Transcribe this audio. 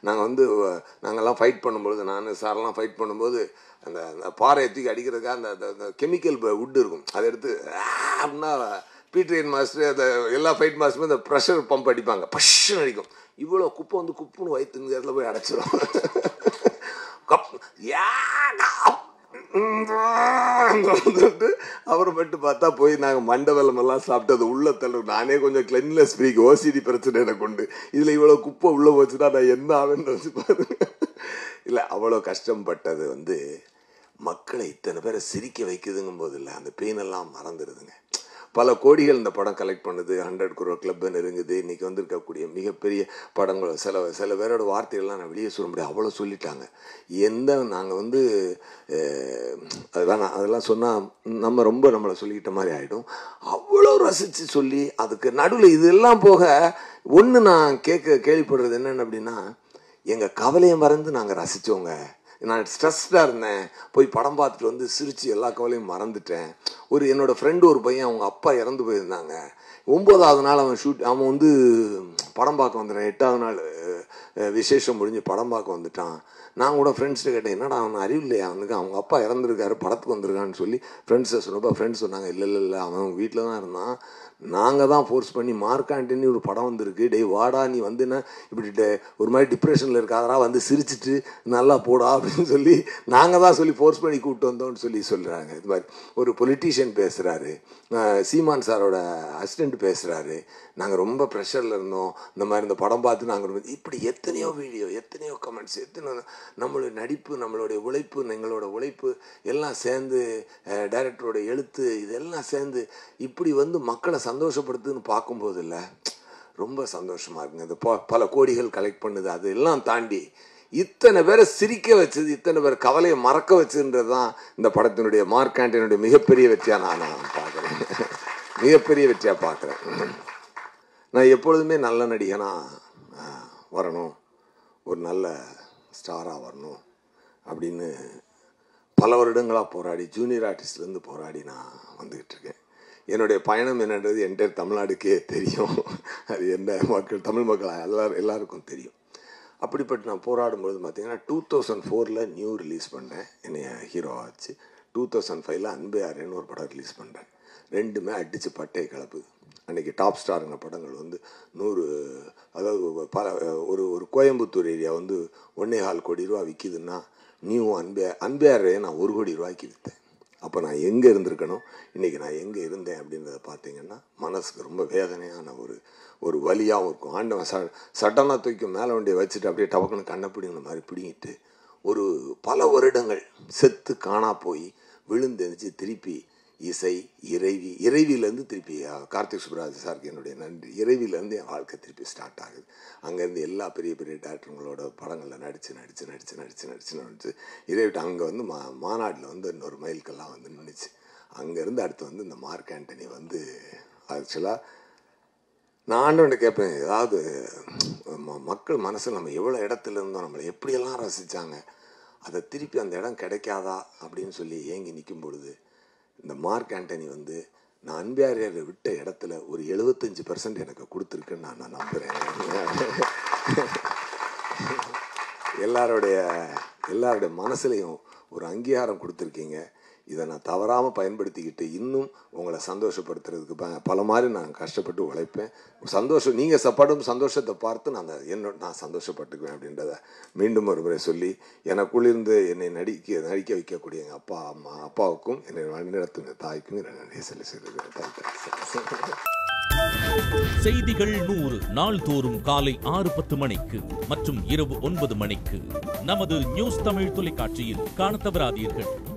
நாங்கள் வந்து நாங்கள்லாம் ஃபைட் பண்ணும்பொழுது நான் சாரெல்லாம் ஃபைட் பண்ணும்போது அந்த அந்த பாறை தூக்கி அடிக்கிறதுக்காக அந்த அந்த- அந்த கெமிக்கல் வுட் இருக்கும் அதை எடுத்து ஆ அப்படின்னா பீட்ரியன் மாஸ்டர் அந்த எல்லா ஃபைட் மாஸ்டருமே அந்த ப்ரெஷர் பம்ப் அடிப்பாங்க பஷ்ஷுன்னு அடிக்கும் இவ்வளோ குப்பை வந்து குப்புன்னு வயிற்று இந்த இடத்துல போய் அடைச்சிரும் கப் ஏடா வந்துட்டு அப்புறமேட்டு பார்த்தா போய் நாங்கள் மண்டபலம் எல்லாம் சாப்பிட்டது உள்ள தள்ளு நானே கொஞ்சம் கிளென்லெஸ் ஃப்ரீக் ஓசிடி பிரச்சனை எனக்கு உண்டு இதில் இவ்வளோ குப்பை உள்ளே போச்சுன்னா நான் என்ன ஆவேன்னு வச்சு பாருங்க இல்லை அவ்வளோ கஷ்டப்பட்டது வந்து மக்களை இத்தனை பேரை சிரிக்க வைக்குதுங்கும் போது இல்லை அந்த பெயின் எல்லாம் மறந்துடுதுங்க பல கோடிகள் இந்த படம் கலெக்ட் பண்ணுது ஹண்ட்ரட் குரோ கிளப் நெருங்குது இன்னைக்கு வந்திருக்கக்கூடிய மிகப்பெரிய படங்கள் சில சில பேரோட வார்த்தைகள்லாம் நான் வெளியே சொல்ல முடியாது அவ்வளோ சொல்லிட்டாங்க எந்த நாங்கள் வந்து அஹ், அது வேணாம் அதெல்லாம் சொன்னால் நம்ம ரொம்ப நம்மளை சொல்லிக்கிட்ட மாதிரி ஆகிடும் அவ்வளோ ரசித்து சொல்லி அதுக்கு நடுவில் இதெல்லாம் போக ஒன்று நான் கேட்க கேள்விப்படுறது என்னென்ன அப்படின்னா எங்கள் கவலையை மறந்து நாங்கள் ரசித்தோங்க நான் ஸ்ட்ரெஸ்டாக இருந்தேன் போய் படம் பார்த்துட்டு வந்து சிரித்து எல்லா கவலையும் மறந்துட்டேன் ஒரு என்னோட ஃப்ரெண்டு ஒரு பையன் அவங்க அப்பா இறந்து போயிருந்தாங்க ஒம்போதாவது நாள் அவன் ஷூட் அவன் வந்து படம் பார்க்க வந்துட்டான் எட்டாவது நாள் அஹ், விசேஷம் முடிஞ்சு படம் பார்க்க வந்துட்டான் நான் கூட ஃப்ரெண்ட்ஸ்ட்டு கேட்டேன் என்னடா அவன் அறிவு இல்லையா அவனுக்கு அவங்க அப்பா இறந்துருக்காரு படத்துக்கு வந்திருக்கான்னு சொல்லி ஃப்ரெண்ட்ஸை சொன்னப்போ ஃப்ரெண்ட்ஸ் சொன்னாங்க இல்லை இல்லை இல்லை அவன் வீட்டில் தான் இருந்தான் நாங்கள் தான் ஃபோர்ஸ் பண்ணி மார்க் ஆண்டனி ஒரு படம் வந்திருக்கு டேய் வாடா நீ வந்துன்னா இப்படி டே- ஒரு மாதிரி டிப்ரெஷனில் இருக்காதரா வந்து சிரிச்சிட்டு நல்லா போடா அப்படின்னு சொல்லி நாங்கள் தான் சொல்லி ஃபோர்ஸ் பண்ணி கூப்பிட்டு வந்தோம்னு சொல்லி சொல்கிறாங்க இது மாதிரி ஒரு பொலிட்டீஷியன் பேசுகிறாரு சீமான் சாரோட அசிஸ்டண்ட் பேசுகிறாரு நாங்கள் ரொம்ப ப்ரெஷரில் இருந்தோம் இந்த மாதிரி இந்த படம் பார்த்து நாங்கள் ரொம்ப இப்படி எத்தனையோ வீடியோ எத்தனையோ கமெண்ட்ஸ் எத்தனை நம்மளுடைய நடிப்பு நம்மளுடைய உழைப்பு எங்களோட உழைப்பு எல்லாம் சேர்ந்து டைரக்டரோட எழுத்து இதெல்லாம் சேர்ந்து இப்படி வந்து மக்களை சந்தோஷப்படுத்துன்னு பார்க்கும்போது இல்லை ரொம்ப சந்தோஷமாக இருக்குங்க இந்த ப- பல கோடிகள் கலெக்ட் பண்ணுது அதெல்லாம் தாண்டி இத்தனை பேரை சிரிக்க வச்சது இத்தனை பேர் கவலையை மறக்க வச்சதுன்றது தான் இந்த படத்தினுடைய மார்க் ஆண்டனியுடைய மிகப்பெரிய வெற்றியாக நான் நான் பார்க்குறேன் மிகப்பெரிய வெற்றியாக பார்க்குறேன் நான் எப்பொழுதுமே நல்ல நடிகனாக வரணும் ஒரு நல்ல ஸ்டாராக வரணும் அப்படின்னு பல வருடங்களாக போராடி ஜூனியர் ஆர்டிஸ்ட்லேருந்து போராடி நான் வந்துக்கிட்டு இருக்கேன் என்னுடைய பயணம் என்னன்றது என்டையர் தமிழ்நாடுக்கே தெரியும் அது என்ன மக்கள் தமிழ் மக்கள் எல்லாரும் எல்லாருக்கும் தெரியும் அப்படிப்பட்டு நான் போராடும்பொழுது பார்த்தீங்கன்னா டூ தௌசண்ட் ஃபோரில் நியூ ரிலீஸ் பண்ணேன் என்னைய ஹீரோ ஆச்சு டூ தௌசண்ட் ஃபைவ்ல அன்பு யாருன்னு ஒரு படம் ரிலீஸ் பண்ணுறேன் ரெண்டுமே அடித்து பட்டை கலப்புது அன்றைக்கி டாப் ஸ்டாருங்க படங்கள் வந்து நூறு அதாவது பல ஒரு ஒரு கோயம்புத்தூர் ஏரியா வந்து ஒன்னே கால் கோடி ரூபா விற்கிதுன்னா நியூ அன்பே அன்பையாரே நான் ஒரு கோடி ரூபாய்க்கு விற்றேன் அப்போ நான் எங்கே இருந்திருக்கணும் இன்றைக்கி நான் எங்கே இருந்தேன் அப்படின்றத பார்த்தீங்கன்னா மனசுக்கு ரொம்ப வேதனையான ஒரு ஒரு வலியாகவும் இருக்கும் ஆண்டவன் ச சட்டனா தூக்கி மேலே வண்டியை வச்சுட்டு அப்படியே டபக்குன்னு கண்ணை பிடிங்கிற மாதிரி பிடிங்கிட்டு ஒரு பல வருடங்கள் செத்து காணா போய் விழுந்தெரிச்சு திருப்பி இசை இறைவி இறைவியிலேருந்து திருப்பி அஹ், கார்த்திக் சுப்ராஜ் சாருக்கு என்னுடைய நன்றி இறைவியிலேருந்து என் வாழ்க்கை திருப்பி ஸ்டார்ட் ஆகுது அங்கேருந்து எல்லா பெரிய பெரிய டேரக்டருங்களோட படங்களில் நடித்து நடித்து நடித்து நடித்து நடித்து நடித்து இறைவிட்டு அங்கே வந்து மா மாநாட்டில் வந்து இன்னொரு மைலுக்கெல்லாம் வந்து நின்றுச்சு அங்கேருந்து அடுத்து வந்து இந்த மார்க் ஆண்டனி வந்து ஆக்சுவலாக நான் ஆண்டவன்ட்ட கேட்பேன் ஏதாவது ம- மக்கள் மனசில் நம்ம எவ்வளோ இடத்துல இருந்தோம் நம்மளை எப்படியெல்லாம் ரசித்தாங்க அதை திருப்பி அந்த இடம் கிடைக்காதா அப்படின்னு சொல்லி ஏங்கி நிற்கும் பொழுது இந்த மார்க் ஆண்டனி வந்து நான் அன்பியாரியாரை விட்ட இடத்துல ஒரு எழுபத்தஞ்சு பர்சன்ட் எனக்கு கொடுத்துருக்குன்னு நான் நான் நம்புகிறேன் எல்லாருடைய எல்லாருடைய மனசுலையும் ஒரு அங்கீகாரம் கொடுத்துருக்கீங்க இதை நான் தவறாமல் பயன்படுத்திக்கிட்டு இன்னும் உங்களை சந்தோஷப்படுத்துறதுக்கு ப- பல மாதிரி நான் கஷ்டப்பட்டு உழைப்பேன் சந்தோஷம் நீங்கள் சப்படும் சந்தோஷத்தை பார்த்து நான் அந்த- என்னோட நான் சந்தோஷப்பட்டுக்குவேன் அப்படின்றத மீண்டும் ஒரு முறை சொல்லி எனக்குள்ளிருந்து என்னை நடிக்க நடிக்க வைக்கக்கூடிய எங்கள் அப்பா அம்மா அப்பாவுக்கும் என்னை வழிநடத்தும் தாய்க்கும் என்னை நன்றி சொல்லி சொல்லுகிறேன் செய்திகள் நூறு நாள்தோறும் காலை ஆறு பத்து மணிக்கு மற்றும் இரவு ஒன்பது மணிக்கு நமது நியூஸ் தமிழ் தொலைக்காட்சியில் காணத் தவறாதீர்கள்